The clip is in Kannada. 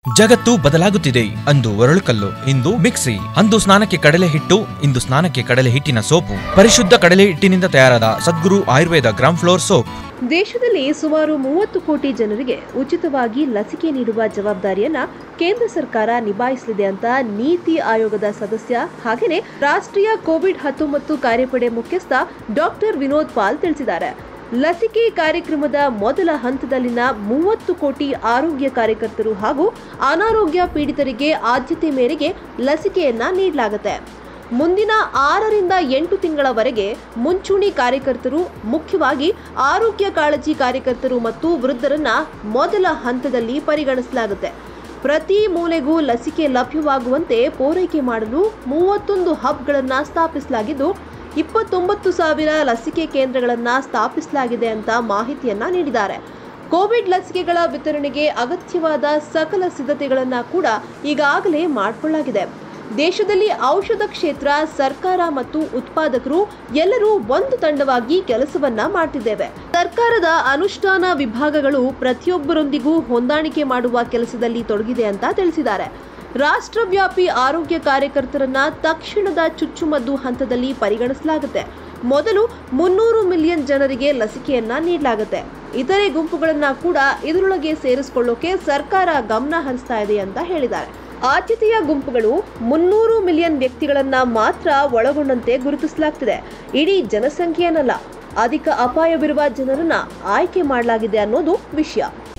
ಜಗತ್ತು ಬದಲಾಗುತ್ತಿದೆ ಅಂದು ಒರಳುಕಲ್ಲು ಇಂದು ಮಿಕ್ಸಿ ಅಂದು ಸ್ನಾನಕ್ಕೆ ಕಡಲೆ ಹಿಟ್ಟು ಇಂದು ಸ್ನಾನಕ್ಕೆ ಕಡಲೆ ಹಿಟ್ಟಿನ ಸೋಪು ಪರಿಶುದ್ಧ ಕಡಲೆ ಹಿಟ್ಟಿನಿಂದ ತಯಾರಾದ Sadguru Ayurveda gram flour soap ದೇಶದಲ್ಲಿ ಸುಮಾರು ಮೂವತ್ತು ಕೋಟಿ ಜನರಿಗೆ ಉಚಿತವಾಗಿ ಲಸಿಕೆ ನೀಡುವ ಜವಾಬ್ದಾರಿಯನ್ನ ಕೇಂದ್ರ ಸರ್ಕಾರ ನಿಭಾಯಿಸಲಿದೆ ಅಂತ ನೀತಿ ಆಯೋಗದ ಸದಸ್ಯ ಹಾಗೆಯೇ ರಾಷ್ಟ್ರೀಯ ಕೋವಿಡ್ ಹತ್ತೊಂಬತ್ತು ಕಾರ್ಯಪಡೆ ಮುಖ್ಯಸ್ಥ ಡಾಕ್ಟರ್ ವಿನೋದ್ ಪಾಲ್ ತಿಳಿಸಿದ್ದಾರೆ ಲಸಿಕೆ ಕಾರ್ಯಕ್ರಮದ ಮೊದಲ ಹಂತದಲ್ಲಿನ ಮೂವತ್ತು ಕೋಟಿ ಆರೋಗ್ಯ ಕಾರ್ಯಕರ್ತರು ಹಾಗೂ ಅನಾರೋಗ್ಯ ಪೀಡಿತರಿಗೆ ಆದ್ಯತೆ ಮೇರೆಗೆ ಲಸಿಕೆಯನ್ನ ನೀಡಲಾಗುತ್ತೆ ಮುಂದಿನ ಆರರಿಂದ ಎಂಟು ತಿಂಗಳವರೆಗೆ ಮುಂಚೂಣಿ ಕಾರ್ಯಕರ್ತರು ಮುಖ್ಯವಾಗಿ ಆರೋಗ್ಯ ಕಾಳಜಿ ಕಾರ್ಯಕರ್ತರು ಮತ್ತು ವೃದ್ಧರನ್ನ ಮೊದಲ ಹಂತದಲ್ಲಿ ಪರಿಗಣಿಸಲಾಗುತ್ತೆ ಪ್ರತಿ ಮೂಲೆಗೂ ಲಸಿಕೆ ಲಭ್ಯವಾಗುವಂತೆ ಪೂರೈಕೆ ಮಾಡಲು ಮೂವತ್ತೊಂದು ಹಬ್ಗಳನ್ನು ಸ್ಥಾಪಿಸಲಾಗಿದ್ದು ಇಪ್ಪತ್ತೊಂಬತ್ತು ಸಾವಿರ ಲಸಿಕೆ ಕೇಂದ್ರಗಳನ್ನು ಸ್ಥಾಪಿಸಲಾಗಿದೆ ಅಂತ ಮಾಹಿತಿಯನ್ನ ನೀಡಿದ್ದಾರೆ ಕೋವಿಡ್ ಲಸಿಕೆಗಳ ವಿತರಣೆಗೆ ಅಗತ್ಯವಾದ ಸಕಲ ಸಿದ್ಧತೆಗಳನ್ನು ಕೂಡ ಈಗಾಗಲೇ ಮಾಡಿಕೊಳ್ಳಲಾಗಿದೆ ದೇಶದಲ್ಲಿ ಔಷಧ ಕ್ಷೇತ್ರ ಸರ್ಕಾರ ಮತ್ತು ಉತ್ಪಾದಕರು ಎಲ್ಲರೂ ಒಂದು ತಂಡವಾಗಿ ಕೆಲಸವನ್ನ ಮಾಡ್ತಿದ್ದೇವೆ ಸರ್ಕಾರದ ಅನುಷ್ಠಾನ ವಿಭಾಗಗಳು ಪ್ರತಿಯೊಬ್ಬರೊಂದಿಗೂ ಹೊಂದಾಣಿಕೆ ಮಾಡುವ ಕೆಲಸದಲ್ಲಿ ತೊಡಗಿದೆ ಅಂತ ತಿಳಿಸಿದ್ದಾರೆ ರಾಷ್ಟ್ರವ್ಯಾಪಿ ಆರೋಗ್ಯ ಕಾರ್ಯಕರ್ತರನ್ನ ತಕ್ಷಣದ ಚುಚ್ಚುಮದ್ದು ಹಂತದಲ್ಲಿ ಪರಿಗಣಿಸಲಾಗುತ್ತೆ ಮೊದಲು ಮುನ್ನೂರು ಮಿಲಿಯನ್ ಜನರಿಗೆ ಲಸಿಕೆಯನ್ನ ನೀಡಲಾಗುತ್ತೆ ಇತರೆ ಗುಂಪುಗಳನ್ನ ಕೂಡ ಇದರೊಳಗೆ ಸೇರಿಸಿಕೊಳ್ಳೋಕೆ ಸರ್ಕಾರ ಗಮನ ಹರಿಸ್ತಾ ಇದೆ ಅಂತ ಹೇಳಿದ್ದಾರೆ ಆದ್ಯತೆಯ ಗುಂಪುಗಳು ಮುನ್ನೂರು ಮಿಲಿಯನ್ ವ್ಯಕ್ತಿಗಳನ್ನ ಮಾತ್ರ ಒಳಗೊಂಡಂತೆ ಗುರುತಿಸಲಾಗ್ತಿದೆ ಇಡೀ ಜನಸಂಖ್ಯೆಯನ್ನಲ್ಲ ಅಧಿಕ ಅಪಾಯವಿರುವ ಜನರನ್ನ ಆಯ್ಕೆ ಮಾಡಲಾಗಿದೆ ಅನ್ನೋದು ವಿಷಯ